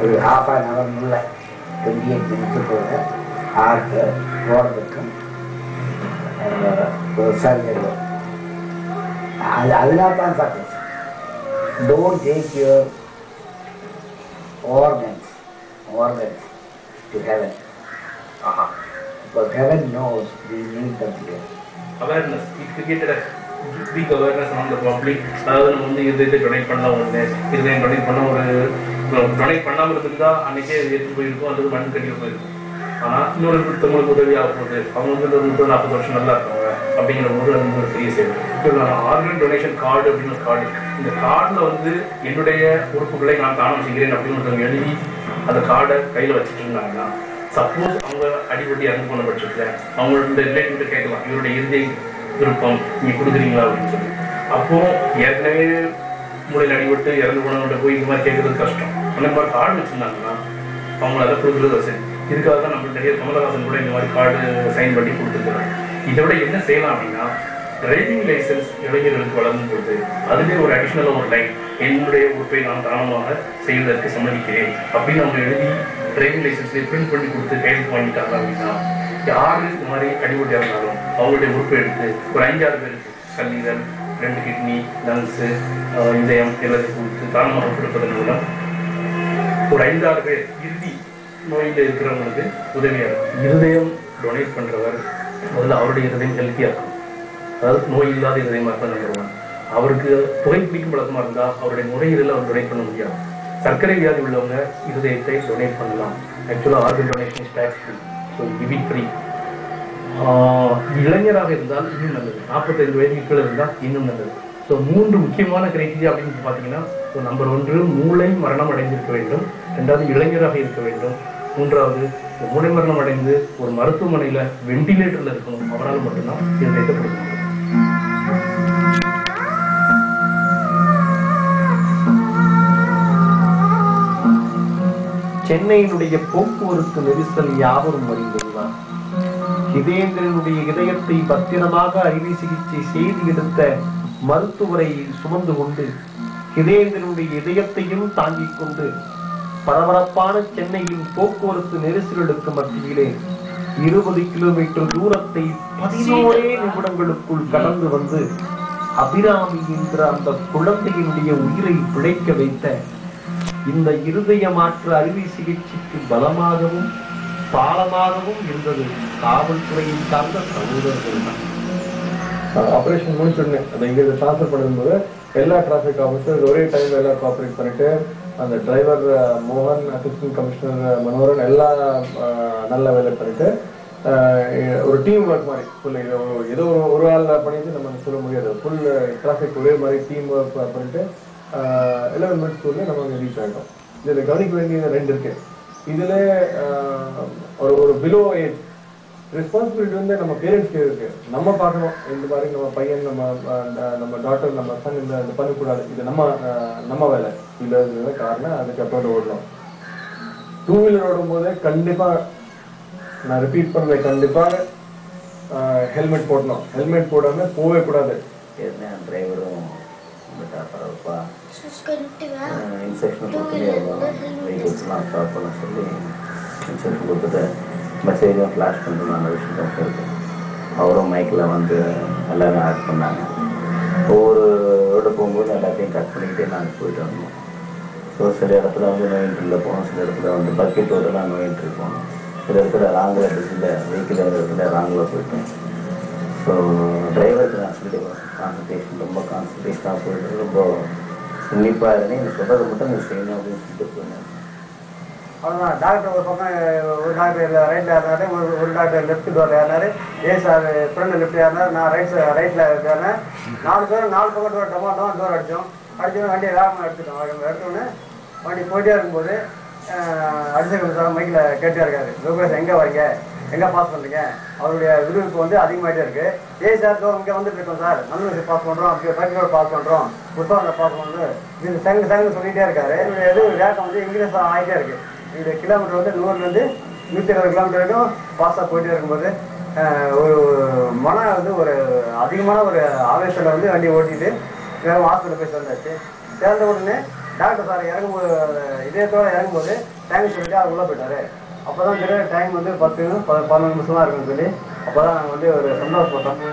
ஒரு half an ஹவர்னுள்ள twenty eight மினிட்ஸுக்குள்ள ஹார்ட்டு போகிறதுக்கும் ஒரு சர்ஜரி அது அதனால தான் success don't take your organs, organs to heaven. ஆஹா Because heaven knows we need them here. Awareness it created big awareness on the public அதாவது நம்ம வந்து இது இது டொனேட் பண்ணலாம் ஒன்று இது டொனேட் பண்ண ஒரு டொனேட் பண்ணாமல் இருந்திருந்தா அன்னைக்கே இது எடுத்து போயிருக்கும் அது மண் கட்டிட்டு போயிருக்கும் ஆனால் இன்னொரு ஒருத்தவங்களுக்கு உதவி ஆக போகுது அவங்க வந்து ஒரு முப்பது நாற்பது வருஷம் நல்லா இருக்காங்க அப்படிங்கிற போது அது வந்து ஒரு பெரிய சேவை இப்போ ஆர்கன் டொனேஷன் கார்டு அப்படின்னு ஒரு கார்டு இந்த கார்டில் வந்து என்னுடைய உறுப்புகளை நான் தானம் செய்கிறேன் அப்படின்னு ஒருத்தவங்க எழுதி அந்த கார்டை கையில் வச்சுட்டு இருந்தாங்கன்னா சப்போஸ் அவங்க அடிபட்டு இறந்து போன பட்சத்தில் அவங்களோட ரிலேட்டிவ் கேட்கலாம் இவருடைய இறுதி விருப்பம் நீங்க கொடுக்குறீங்களா அப்படின்னு சொல்லி அப்போ ஏற்கனவே மூளையில் அடிபட்டு இறந்து போனவங்கள்ட்ட போய் இந்த மாதிரி கேட்கறது கஷ்டம் அந்த மாதிரி கார்டு வச்சிருந்தாங்கன்னா அவங்க அதை கொடுக்குறது வசதி இதுக்காக தான் நம்ம நிறைய கமலஹாசன் கூட இந்த மாதிரி கார்டு சைன் பண்ணி கொடுத்துருக்குறாங்க இதை விட என்ன செய்யலாம் அப்படின்னா டிரைவிங் லைசன்ஸ் இளைஞர்களுக்கு வழங்கும் பொழுது அதுலேயே ஒரு அடிஷ்னலாக ஒரு லைன் என்னுடைய உறுப்பை நான் தானமாக செய்வதற்கு சம்மதிக்கிறேன் அப்படின்னு அவங்க எழுதி டிரைவிங் லைசன்ஸ்லேயே பிரிண்ட் பண்ணி கொடுத்து கையெழுத்து வாங்கிட்டாங்க அப்படின்னா யாரு இந்த மாதிரி அடிபட்டு இறந்தாலும் அவங்களுடைய உறுப்பை எடுத்து ஒரு அஞ்சாறு பேருக்கு கல்லீரல் ரெண்டு கிட்னி லங்ஸு இதயம் எல்லாத்தையும் கொடுத்து தானமாக கொடுப்பதன் மூலம் ஒரு ஐந்தாறு பேர் இறுதி நோயில் இருக்கிறவங்களுக்கு உதவியாக இருக்கும் இருதயம் டொனேட் பண்ணுறவர் முதல்ல அவருடைய இருதயம் ஹெல்த்தியாக இருக்கும் அதாவது நோய் இல்லாத இருதயமாக இருப்பார் நம்பர் ஒன் அவருக்கு புகைப்பிடிக்கும் பழக்கமாக இருந்தால் அவருடைய நுரையீரலை அவர் டொனேட் பண்ண முடியாது சர்க்கரை வியாதி உள்ளவங்க இருதயத்தை டொனேட் பண்ணலாம் ஆக்சுவலாக organ donation is takes free so give it free இளைஞராக இருந்தால் இன்னும் நல்லது நாற்பத்தைந்து வயதுக்குள்ள இருந்தால் இன்னும் நல்லது ஸோ மூன்று முக்கியமான கிரைட்டீரியா அப்படின்னு பார்த்தீங்கன்னா ஸோ நம்பர் ஒன்று மூளை மரணம் அடைந்திருக்க வேண்டும் ரெண்டாவது இளைஞராக இருக்க வேண்டும் மூன்றாவது இந்த மூளை மரணம் அடைந்து ஒரு மருத்துவமனையில் வெண்டிலேட்டரில் இருக்கணும் அவரால் மட்டும்தான் இருதயத்தை கொடுக்க முடியும் சென்னையினுடைய போக்குவரத்து நெரிசல் யாவரும் அறிந்ததுதான் ஹிதேந்திரனுடைய இதயத்தை பத்திரமாக அறுவை சிகிச்சை செய்து எடுத்த மருத்துவரை சுமந்து கொண்டு ஹிதேந்திரனுடைய இதயத்தையும் தாங்கிக் கொண்டு பரபரப்பான சென்னையின் போக்குவரத்து நெரிசல்களுக்கு மத்தியிலே இருபது கிலோமீட்டர் தூரத்தை பதினோரே நிமிடங்களுக்குள் கடந்து வந்து அபிராமி என்ற அந்த குழந்தையினுடைய உயிரை பிழைக்க வைத்த இந்த இருதய மாற்று அறுவை சிகிச்சைக்கு பலமாகவும் பாலமாகவும் இருந்தது காவல்துறையின் சார்ந்த சகோதரர்கள் தான் ஆப்ரேஷன் முடிச்ச உடனே அந்த இங்கிருந்து ட்ரான்ஸ்ஃபர் பண்ணும்போது எல்லா டிராஃபிக் ஆஃபீஸர் ஒரே டைம்ல எல்லாம் கோஆப்ரேட் பண்ணிட்டு அந்த டிரைவர் மோகன் அசிஸ்டன்ட் கமிஷனர் மனோகரன் எல்லாம் அஹ், நல்ல வேலை பண்ணிட்டு அஹ், ஒரு டீம் ஒர்க் மாதிரி ஃபுல் ஏதோ ஒரு ஒரு ஆள் பண்ணிட்டு நம்ம சொல்ல முடியாது ஃபுல் டிராஃபிக் ஒரே மாதிரி டீம் ஒர்க் பண்ணிட்டு எலவன் மினிட்ஸ்க்குள்ளே நம்ம அங்கே ரீச் ஆகிட்டோம் இதில் கவனிக்க வேண்டியது ரெண்டு இருக்கு இதில் ஒரு ஒரு பிலோ ஏஜ் ரெஸ்பான்சிபிலிட்டி வந்து நம்ம பேரண்ட்ஸ்க்கு இருக்கு நம்ம பார்க்கணும் இந்த மாதிரி நம்ம பையன் நம்ம அஹ், நம்ம டாட்டர் நம்ம சன் இந்த இந்த பண்ணக்கூடாது இது நம்ம அஹ், நம்ம வேலை இல்லைங்கிறது காரணம் அதுக்கப்புறம் ஓடணும் டூ வீலர் ஓடும் போதே கண்டிப்பா நான் ரிப்பீட் பண்றேன் கண்டிப்பாக ஹெல்மெட் போடணும் ஹெல்மெட் போடாம போகவே கூடாது என்ன டிரைவரும் பரவாயில்லப்பா சுஸ்கரிட்டுவா இன்ஸ்ட்ரக்ஷன் கொடுத்துட்டு வெஹிக்கிள்ஸ்லாம் ஸ்டாப் பண்ண சொல்லி இன்ஸ்ட்ரக்ஷன் கொடுத்துட்டு மெசேஜும் ஃப்ளாஷ் பண்ணுறோம் அந்த விஷயம் இருக்கு அவரும் மைக்கில் வந்து எல்லாரும் ஆட் பண்ணாங்க ஒவ்வொரு ரோடு போகும்போது எல்லாத்தையும் கட் பண்ணிக்கிட்டே நாங்கள் போயிட்டு வந்தோம் ஸோ சில இடத்துல வந்து நோயின்ட்ரில் போனோம் சில இடத்துல வந்து பக்கெட் ரோடெல்லாம் நோயின்ட்ரி போனோம் சில இடத்துல ராங்கில் இடத்துல வெஹிக்கிள் இடத்துல ராங்கில் போயிட்டோம் ஸோ டிரைவருக்கு நான் சொல்லி கான்சன்ட்ரேஷன் ரொம்ப கான்சன்ட்ரேஷனாக போயிட்டு ரொம்ப உன்னிப்பாக இருந்தேன் நீ சொல்கிறத மட்டும் நீ செய்யணும் அப்படின்னு சொல்லிட்டு போனேன் அவ்வளோதான் டாக்டர் ஒரு பக்கம் ஒரு டாக்டர் ரைட்டில் ஏறினாரு ஒரு ஒரு டாக்டர் லெஃப்ட் டோரில் ஏறினாரு ஏ சார் ஃப்ரெண்டு லெஃப்ட் ஏறினார் நான் ரைட் ரைட்டில் ஏறினேன் நாலு பேரும் நாலு பக்கம் டோர் டமாட்டோ டோர் அடித்தோம் அடிச்சோம் வண்டியை வேகமாக எடுத்துட்டோம் எடுத்தோடனே வண்டி போயிட்டே இருக்கும்போது அடிசகர் சார் மைக்கில் கேட்டே இருக்காரு லோகேஷ் எங்கே வரீங்க எங்கே பாஸ் பண்ணுறீங்க அவருடைய விருப்பம் வந்து அதிகமாகிட்டே இருக்கு ஏ சார் தோ இங்கே வந்துட்டு இருக்கோம் சார் நல்ல பாஸ் பண்ணுறோம் அப்படி பைக்கோட பாஸ் பண்ணுறோம் புத்தகம் பாஸ் பண்ணுறது இது சங்கு சங்கு சொல்லிகிட்டே இருக்காரு என்னுடைய இது வேகம் வந்து இங்கிலீஷ் ஆகிட்டே இருக்கு என்னுடைய கிலோமீட்டர் வந்து நூறுலேருந்து நூற்றி இருபது கிலோமீட்டர் வரைக்கும் பாஸாக போயிட்டே இருக்கும்போது அஹ், ஒரு மன வந்து ஒரு அதிகமான ஒரு ஆவேசத்தில் வந்து வண்டி ஓட்டிட்டு வேறு ஹாஸ்பிட்டல் போய் சேர்ந்தாச்சு சேர்ந்த உடனே டாக்டர் சார் இறங்கும்போது இதயத்தோட இறங்கும்போது டைம் சொல்லிட்டு அவர் உள்ள போயிட்டாரு அப்பதான் தெரியும் டைம் வந்து பத்து ப- பதினொன்று நிமிஷம் தான் இருக்குன்னு சொல்லி அப்பதான் நாங்கள் வந்து ஒரு சந்தோஷப்பட்டோம்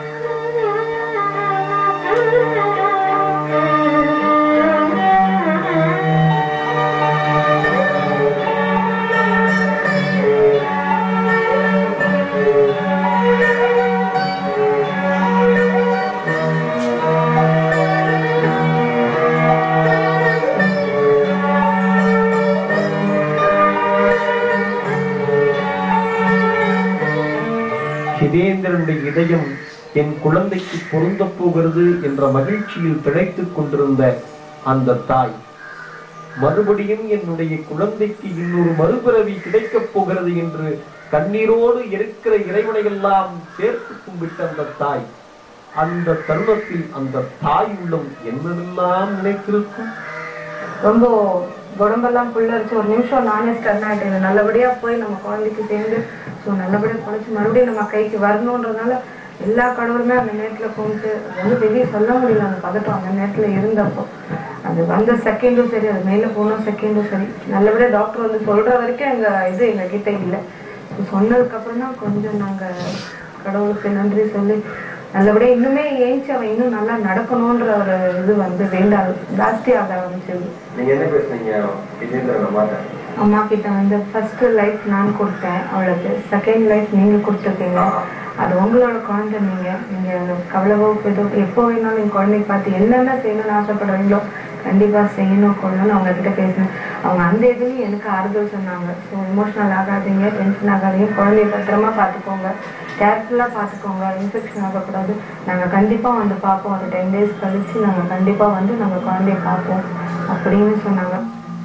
ஹிதேந்திரனுடைய இதயம் என் குழந்தைக்கு பொருந்தப் போகிறது என்ற மகிழ்ச்சியில் திளைத்துக் கொண்டிருந்த அந்த தாய் மறுபடியும் என்னுடைய குழந்தைக்கு இன்னொரு மறுபிறவி கிடைக்கப் போகிறது என்று கண்ணீரோடு இருக்கிற இறைவனை எல்லாம் சேர்த்து கும்பிட்ட அந்த தாய் அந்த தருணத்தில் அந்த தாய் உள்ளம் என்னவெல்லாம் நினைத்திருக்கும் ரொம்ப உடம்பெல்லாம் புல்லரிச்சு ஒரு நிமிஷம் நானே ஸ்டன் ஆயிட்டேன் நல்லபடியா போய் நம்ம குழந்தைக்கு சேர்ந்து ஸோ நல்லபடியா பொழைச்சு மறுபடியும் நம்ம கைக்கு வரணுன்றதுனால எல்லா கடவுளுமே அந்த நேரத்துல கும்பிட்டு அது வந்து வெளியே சொல்ல முடியல அந்த பதட்டம் அந்த நேரத்துல இருந்தப்போ அது வந்த செகண்டும் சரி அது மேல போன செகண்டும் சரி நல்லபடியா டாக்டர் வந்து சொல்ற வரைக்கும் எங்க இது எங்க கிட்ட இல்லை So சொன்னதுக்கு அப்புறம் தான் கொஞ்சம் நாங்க கடவுளுக்கு நன்றி சொல்லி நல்லபடியா இன்னுமே ஏஞ்சி அவன் இன்னும் நல்லா நடக்கணும்ன்ற ஒரு இது வந்து வேண்டாம் ஜாஸ்தி ஆக ஆரம்பிச்சது நீங்க என்ன பேசுனீங்க விஜேந்திரன் மாட்டேன் அம்மா கிட்ட வந்து ஃபர்ஸ்ட் லைஃப் நான் கொடுத்தேன் அவளுக்கு செகண்ட் லைஃப் நீங்க கொடுத்துருக்கீங்க அது உங்களோட குழந்தை நீங்க நீங்க கவலைவோ ஏதோ எப்போ வேணாலும் என் குழந்தைக்கு பார்த்து என்னென்ன செய்யணும்னு ஆசைப்படுறீங்களோ கண்டிப்பா செய்யணும் கொள்ளணும்னு அவங்க கிட்ட பேசினேன் அவங்க அந்த இதுலயும் எனக்கு ஆறுதல் சொன்னாங்க ஸோ இமோஷனல் ஆகாதீங்க டென்ஷன் ஆகாதீங்க குழந்தைய பத்திரமா பார்த்துக்கோங்க கேர்ஃபுல்லாக பார்த்துக்கோங்க இன்ஃபெக்ஷன் ஆகக்கூடாது நாங்கள் கண்டிப்பாக வந்து பார்ப்போம் ஒரு டென் டேஸ் கழிச்சு நாங்கள் கண்டிப்பாக வந்து நாங்கள் குழந்தைய பார்ப்போம் அப்படின்னு சொன்னாங்க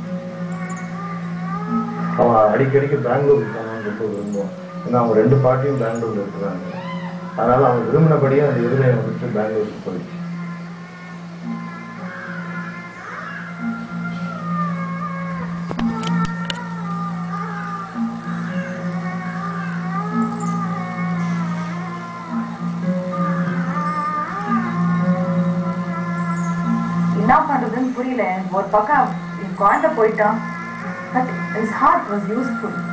அவன் அடிக்கடிக்கு பெங்களூருக்கு போகணும்னு ரொம்ப விரும்புவான் ஏன்னா அவங்க ரெண்டு பாட்டியும் பெங்களூர்ல இருக்கிறாங்க அதனால அவன் விரும்பினபடியே அந்த இருதயம் வந்துட்டு பெங்களூருக்கு போயிடுச்சு என்ன பண்றதுன்னு புரியல எனக்கு ஒரு பக்கம் என் குழந்தை போயிட்டான் but his heart was useful